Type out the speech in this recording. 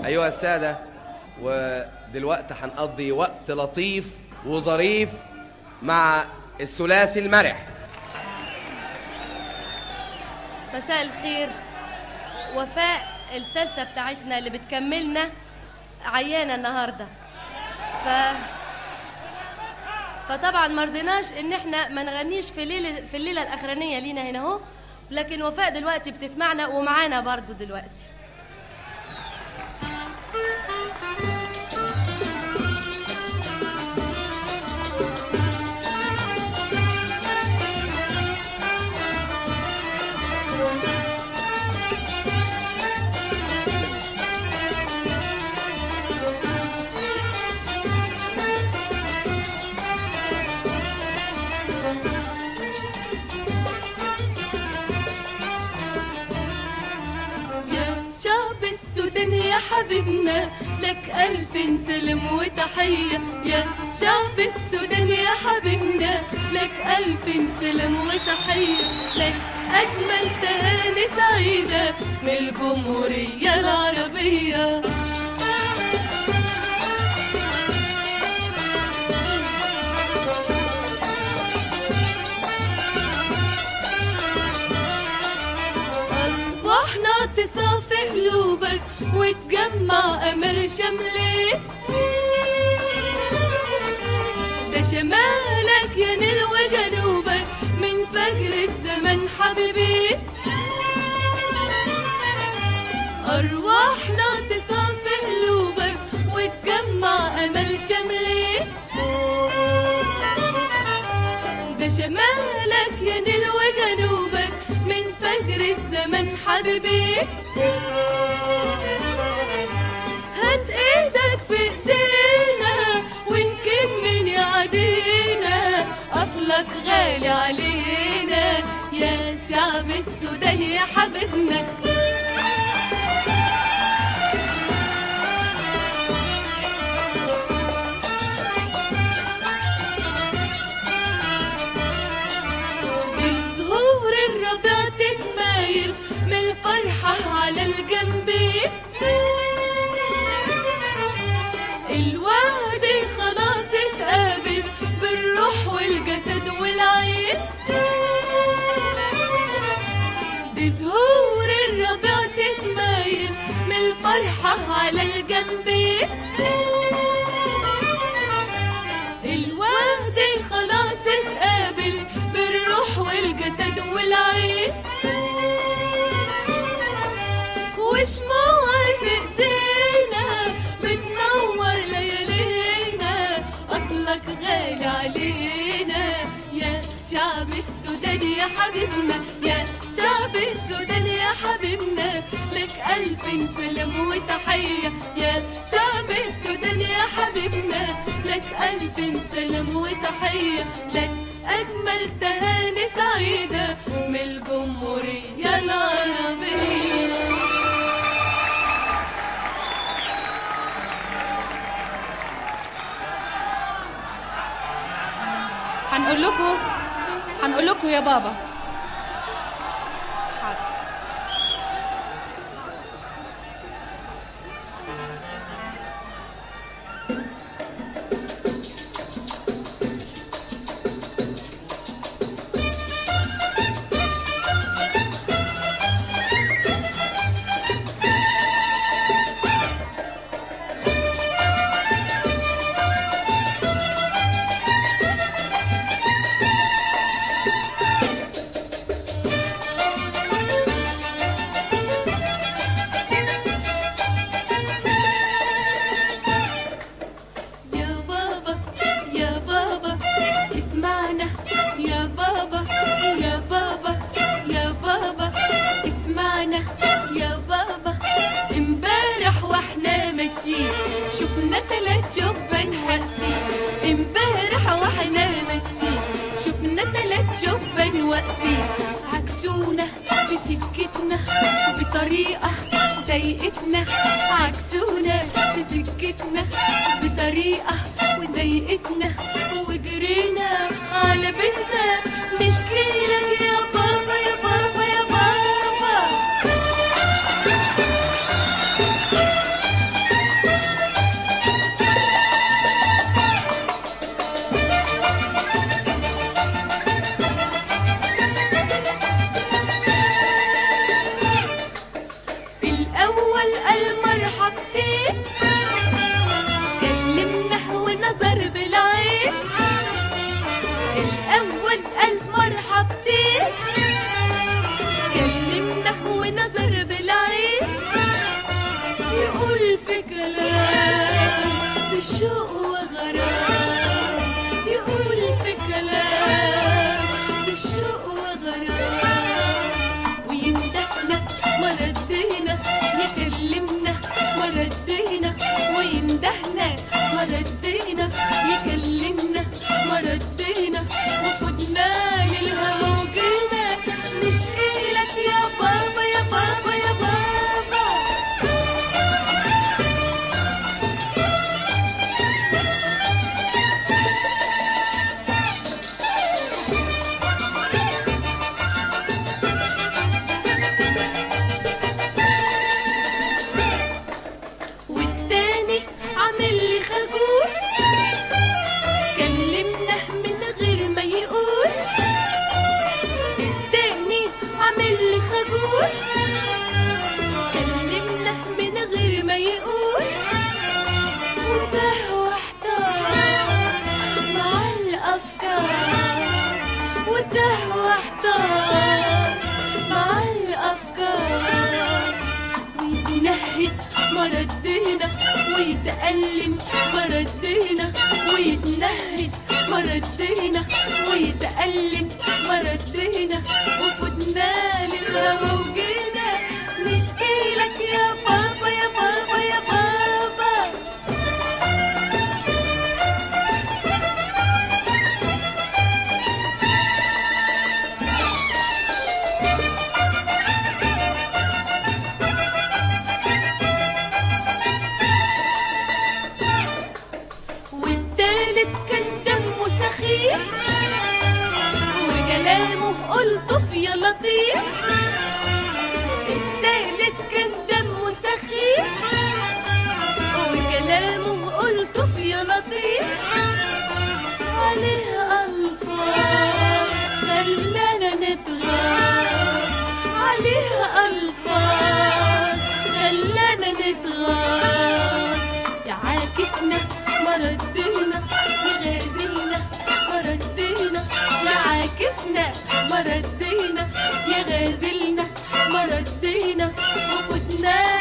أيها السادة ودلوقتي هنقضي وقت لطيف وظريف مع الثلاثي المرح مساء الخير وفاء التالتة بتاعتنا اللي بتكملنا عيانة النهاردة ف فطبعا ما رضيناش ان احنا ما نغنيش في الليله في الليله الاخرانيه لينا هنا اهو لكن وفاء دلوقتي بتسمعنا ومعانا برضو دلوقتي يا شعب السودان يا حبيبنا لك ألف سلام وتحية يا شعب السودان يا حبيبنا لك ألف سلام وتحية لك أجمل تهاني سعيدة من الجمهورية العربية أرواحنا تصافي قلوبك وتجمع أمل شملي ده شمالك يا نيل وجنوبك من فجر الزمن حبيبي أرواحنا تصافي قلوبك وتجمع أمل شملي ده شمالك يا نيل وجنوبك من فجر الزمن حبيبي هات ايدك في ايدينا ونكمل يعدينا اصلك غالي علينا يا شعب السودان يا حبيبنا بزهور الربيع تتمايل من الفرحة على الجنبين الوعد خلاص اتقابل بالروح والجسد والعين دي زهور الربيع تتمايل من الفرحة على الجنبين الوعد خلاص اتقابل بالروح والجسد والعين وشموع في ايدينا بتنور ليالينا اصلك غالي علينا يا شعب السودان يا حبيبنا يا شعب السودان يا حبيبنا لك ألف سلام وتحية يا شعب السودان يا حبيبنا لك ألف سلام وتحية لك أجمل تهاني سعيدة من الجمهورية العربية هنقول لكم هنقول لكم يا بابا يا بابا يا بابا اسمعنا يا بابا يا بابا يا بابا اسمعنا يا بابا امبارح واحنا ماشيين شفنا تلات شبان واقفين امبارح واحنا ماشيين شفنا تلات شبان واقفين عكسونا بسكتنا بطريقة ضايقتنا عكسونا بسكتنا بطريقة وضايقتنا وجرينا على بيتنا نشكي لك يا بابا يا بابا يا بابا يقول في كلام بالشوق وغرام يقول في كلام بالشوق وغرام ويندهنا ما ردينا يكلمنا ما ردينا ويندهنا ما ردينا يكلمنا ما ردينا وفدنا للهوى وجينا نشكي لك يا بابا يا بابا يا بابا والتاني عامل لي خجول كلمنا من غير ما يقول التاني عامل لي خجول كلمنا من غير ما يقول وده واحتار مع الأفكار وده واحتار مع الأفكار ويتنهد ما ردينا ويتألم ما ردينا ويتنهد ما ردينا ويتألم ما ردينا وفدنا للهوى وجينا نشكي لك يا بابا يا بابا يا بابا والتالت كان دمه سخيف وكلامه ألطف يا لطيف التالت كان دمه سخيف وكلامه ألطف يا لطيف عليه ألفاظ خلانا نتغاظ عليه ألفاظ خلانا نتغاظ يعاكسنا ما ردينا يغازلنا ما ردينا يعاكسنا ما ردينا يغازلنا ما ردينا وفدنا